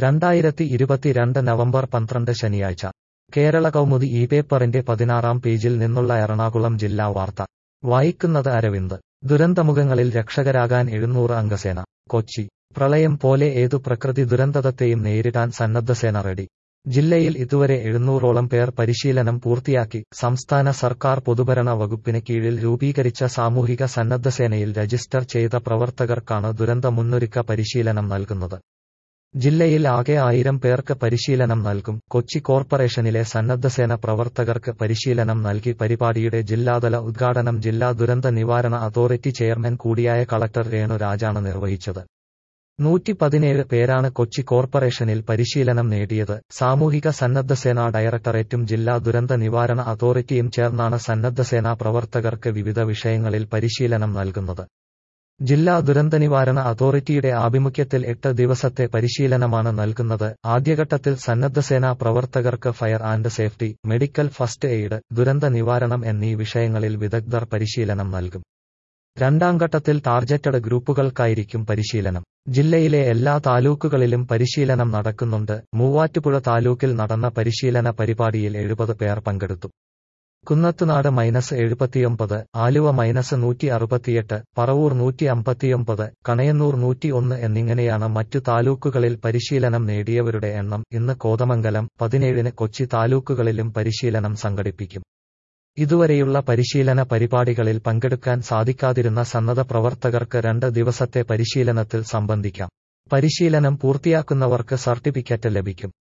രണ്ടായിരത്തി ഇരുപത്തിരണ്ട് നവംബർ പന്ത്രണ്ട് ശനിയാഴ്ച കേരള കൗമുദി ഈ പേപ്പറിന്റെ പതിനാറാം പേജിൽ നിന്നുള്ള എറണാകുളം ജില്ലാ വാർത്ത വായിക്കുന്നത് അരവിന്ദ് ദുരന്തമുഖങ്ങളിൽ രക്ഷകരാകാൻ എഴുന്നൂറ് അംഗസേന കൊച്ചി പ്രളയം പോലെ ഏതു പ്രകൃതി ദുരന്തത്തെയും നേരിടാൻ സന്നദ്ധസേന റെഡി ജില്ലയിൽ ഇതുവരെ എഴുന്നൂറോളം പേർ പരിശീലനം പൂർത്തിയാക്കി സംസ്ഥാന സർക്കാർ പൊതുഭരണ വകുപ്പിന് കീഴിൽ രൂപീകരിച്ച സാമൂഹിക സന്നദ്ധസേനയിൽ രജിസ്റ്റർ ചെയ്ത പ്രവർത്തകർക്കാണ് ദുരന്ത മുന്നൊരുക്ക പരിശീലനം നൽകുന്നത് ജില്ലയിൽ ആകെ ആയിരം പേർക്ക് പരിശീലനം നൽകും കൊച്ചി കോർപ്പറേഷനിലെ സന്നദ്ധസേന പ്രവർത്തകർക്ക് പരിശീലനം നൽകി പരിപാടിയുടെ ജില്ലാതല ഉദ്ഘാടനം ജില്ലാ ദുരന്ത നിവാരണ അതോറിറ്റി ചെയർമാൻ കൂടിയായ കളക്ടർ രേണു രാജാണ് നിർവഹിച്ചത് നൂറ്റി പതിനേഴ് പേരാണ് കൊച്ചി കോർപ്പറേഷനിൽ പരിശീലനം നേടിയത് സാമൂഹിക സന്നദ്ധസേനാ ഡയറക്ടറേറ്റും ജില്ലാ ദുരന്ത നിവാരണ അതോറിറ്റിയും ചേർന്നാണ് സന്നദ്ധസേനാ പ്രവർത്തകർക്ക് വിവിധ വിഷയങ്ങളിൽ പരിശീലനം നൽകുന്നത് ജില്ലാ ദുരന്ത നിവാരണ അതോറിറ്റിയുടെ ആഭിമുഖ്യത്തിൽ എട്ട് ദിവസത്തെ പരിശീലനമാണ് നൽകുന്നത് ആദ്യഘട്ടത്തിൽ സന്നദ്ധസേനാ പ്രവർത്തകർക്ക് fire and safety medical first aid ദുരന്ത നിവാരണം എന്നീ വിഷയങ്ങളിൽ വിദഗ്ധർ പരിശീലനം നൽകും രണ്ടാം ഘട്ടത്തിൽ ടാർജറ്റഡ് ഗ്രൂപ്പുകൾക്കായിരിക്കും പരിശീലനം ജില്ലയിലെ എല്ലാ താലൂക്കുകളിലും പരിശീലനം നടക്കുന്നുണ്ട് മൂവാറ്റുപുഴ താലൂക്കിൽ നടന്ന പരിശീലന പരിപാടിയിൽ എഴുപത് പേർ പങ്കെടുത്തു കുന്നത്തുനാട് മൈനസ് എഴുപത്തിയൊമ്പത് ആലുവ മൈനസ് നൂറ്റി അറുപത്തിയെട്ട് പറവൂർ നൂറ്റി അമ്പത്തിയൊമ്പത് കണയന്നൂർ നൂറ്റി ഒന്ന് എന്നിങ്ങനെയാണ് മറ്റു താലൂക്കുകളിൽ പരിശീലനം നേടിയവരുടെ എണ്ണം ഇന്ന് കോതമംഗലം പതിനേഴിന് കൊച്ചി താലൂക്കുകളിലും പരിശീലനം സംഘടിപ്പിക്കും ഇതുവരെയുള്ള പരിശീലന പരിപാടികളിൽ പങ്കെടുക്കാൻ സാധിക്കാതിരുന്ന സന്നദ്ധ പ്രവർത്തകർക്ക് രണ്ട് ദിവസത്തെ പരിശീലനത്തിൽ സംബന്ധിക്കാം പരിശീലനം പൂർത്തിയാക്കുന്നവർക്ക് സർട്ടിഫിക്കറ്റ് ലഭിക്കും